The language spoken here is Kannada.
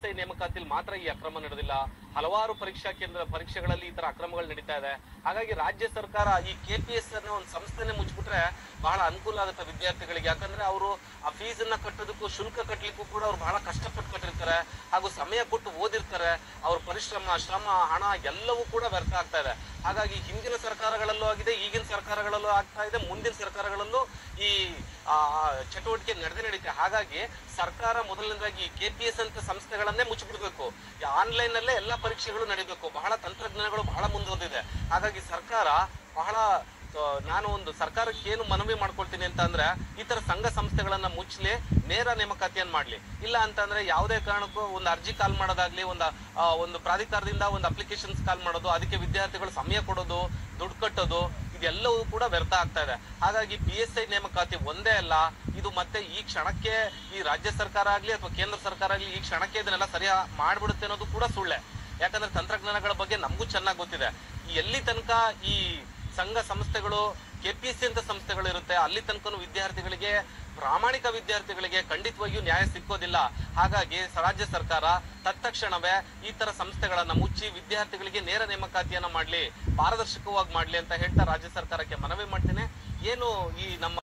ನೇಮಕಾತಿಯಲ್ಲಿ ಮಾತ್ರ ಈ ಅಕ್ರಮ ನಡೆದಿಲ್ಲ ಹಲವಾರು ಪರೀಕ್ಷಾ ಕೇಂದ್ರ ಪರೀಕ್ಷೆಗಳಲ್ಲಿ ಈ ತರ ಅಕ್ರಮಗಳು ನಡೀತಾ ಇದೆ ಹಾಗಾಗಿ ರಾಜ್ಯ ಸರ್ಕಾರ ಈ ಕೆಪಿಎಸ್ ಅನ್ನೋ ಒಂದು ಸಂಸ್ಥೆನೆ ಮುಚ್ಚಿಬಿಟ್ರೆ ಬಹಳ ಅನುಕೂಲ ಆಗುತ್ತೆ ವಿದ್ಯಾರ್ಥಿಗಳಿಗೆ ಯಾಕಂದ್ರೆ ಅವರು ಆ ಫೀಸ್ ಅನ್ನ ಕಟ್ಟೋದಕ್ಕೂ ಶುಲ್ಕ ಕಟ್ಟಲಿಕ್ಕೂ ಕೂಡ ಅವ್ರು ಬಹಳ ಕಷ್ಟಪಟ್ಟು ಕಟ್ಟಿರ್ತಾರೆ ಹಾಗೂ ಸಮಯ ಕೊಟ್ಟು ಓದಿರ್ತಾರೆ ಅವ್ರ ಪರಿಶ್ರಮ ಶ್ರಮ ಹಣ ಎಲ್ಲವೂ ಕೂಡ ವ್ಯರ್ಥ ಆಗ್ತಾ ಇದೆ ಹಾಗಾಗಿ ಹಿಂದಿನ ಸರ್ಕಾರಗಳಲ್ಲೂ ಆಗಿದೆ ಈಗಿನ ಸರ್ಕಾರಗಳಲ್ಲೂ ಆಗ್ತಾ ಇದೆ ಮುಂದಿನ ಸರ್ಕಾರಗಳಲ್ಲೂ ಈ ಆ, ಚಟುವಟಿಕೆ ನಡೆದೇ ನಡೀತೆ ಹಾಗಾಗಿ ಸರ್ಕಾರ ಮೊದಲನೇದಾಗಿ ಕೆ ಪಿ ಎಸ್ ಅಂತ ಸಂಸ್ಥೆಗಳನ್ನೇ ಮುಚ್ಚಿಬಿಡ್ಬೇಕು ಆನ್ಲೈನ್ ನಲ್ಲೇ ಎಲ್ಲಾ ಪರೀಕ್ಷೆಗಳು ನಡೀಬೇಕು ಬಹಳ ತಂತ್ರಜ್ಞಾನಗಳು ಬಹಳ ಮುಂದುವರೆದಿದೆ ಹಾಗಾಗಿ ಸರ್ಕಾರ ಬಹಳ ಆ, ನಾನು ಒಂದು ಸರ್ಕಾರಕ್ಕೆ ಏನು ಮನವಿ ಮಾಡ್ಕೊಳ್ತೀನಿ ಅಂತ ಅಂದ್ರೆ ಈ ತರ ಸಂಘ ಸಂಸ್ಥೆಗಳನ್ನ ಮುಚ್ಚಲಿ ನೇರ ನೇಮಕಾತಿಯನ್ನ ಮಾಡ್ಲಿ ಇಲ್ಲ ಅಂತಂದ್ರೆ ಯಾವುದೇ ಕಾರಣಕ್ಕೂ ಒಂದು ಅರ್ಜಿ ಕಾಲ್ ಮಾಡೋದಾಗ್ಲಿ ಒಂದು ಆ, ಒಂದು ಪ್ರಾಧಿಕಾರದಿಂದ ಒಂದು ಅಪ್ಲಿಕೇಶನ್ಸ್ ಕಾಲ್ ಮಾಡೋದು ಅದಕ್ಕೆ ವಿದ್ಯಾರ್ಥಿಗಳು ಸಮಯ ಕೊಡೋದು ದುಡ್ಡು ಕಟ್ಟೋದು ಇದೆಲ್ಲವೂ ಕೂಡ ವ್ಯರ್ಥ ಆಗ್ತಾ ಇದೆ ಹಾಗಾಗಿ ಪಿ ಎಸ್ ಐ ನೇಮಕಾತಿ ಒಂದೇ ಅಲ್ಲ ಇದು ಮತ್ತೆ ಈ ಕ್ಷಣಕ್ಕೆ ಈ ರಾಜ್ಯ ಸರ್ಕಾರ ಆಗ್ಲಿ ಅಥವಾ ಕೇಂದ್ರ ಸರ್ಕಾರ ಆಗ್ಲಿ ಈ ಕ್ಷಣಕ್ಕೆ ಇದನ್ನೆಲ್ಲ ಸರಿ ಮಾಡ್ಬಿಡುತ್ತೆ ಅನ್ನೋದು ಕೂಡ ಸುಳ್ಳೆ ಯಾಕಂದ್ರೆ ತಂತ್ರಜ್ಞಾನಗಳ ಬಗ್ಗೆ ನಮಗೂ ಚೆನ್ನಾಗಿ ಗೊತ್ತಿದೆ ಈ ಎಲ್ಲಿ ತನಕ ಈ ಸಂಘ ಸಂಸ್ಥೆಗಳು ಕೆಪಿಎಸ್ಸಿ ಅಂತ ಸಂಸ್ಥೆಗಳು ಇರುತ್ತೆ ಅಲ್ಲಿ ತನಕನೂ ವಿದ್ಯಾರ್ಥಿಗಳಿಗೆ ಪ್ರಾಮಾಣಿಕ ವಿದ್ಯಾರ್ಥಿಗಳಿಗೆ ಖಂಡಿತವಾಗಿಯೂ ನ್ಯಾಯ ಸಿಕ್ಕೋದಿಲ್ಲ ಹಾಗಾಗಿ ಸ- ರಾಜ್ಯ ಸರ್ಕಾರ ತತ್ಕ್ಷಣವೇ ಈ ತರ ಸಂಸ್ಥೆಗಳನ್ನ ಮುಚ್ಚಿ ವಿದ್ಯಾರ್ಥಿಗಳಿಗೆ ನೇರ ನೇಮಕಾತಿಯನ್ನ ಮಾಡ್ಲಿ ಪಾರದರ್ಶಕವಾಗಿ ಮಾಡ್ಲಿ ಅಂತ ಹೇಳ್ತಾ ರಾಜ್ಯ ಸರ್ಕಾರಕ್ಕೆ ಮನವಿ ಮಾಡ್ತೇನೆ ಏನು ಈ ನಮ್ಮ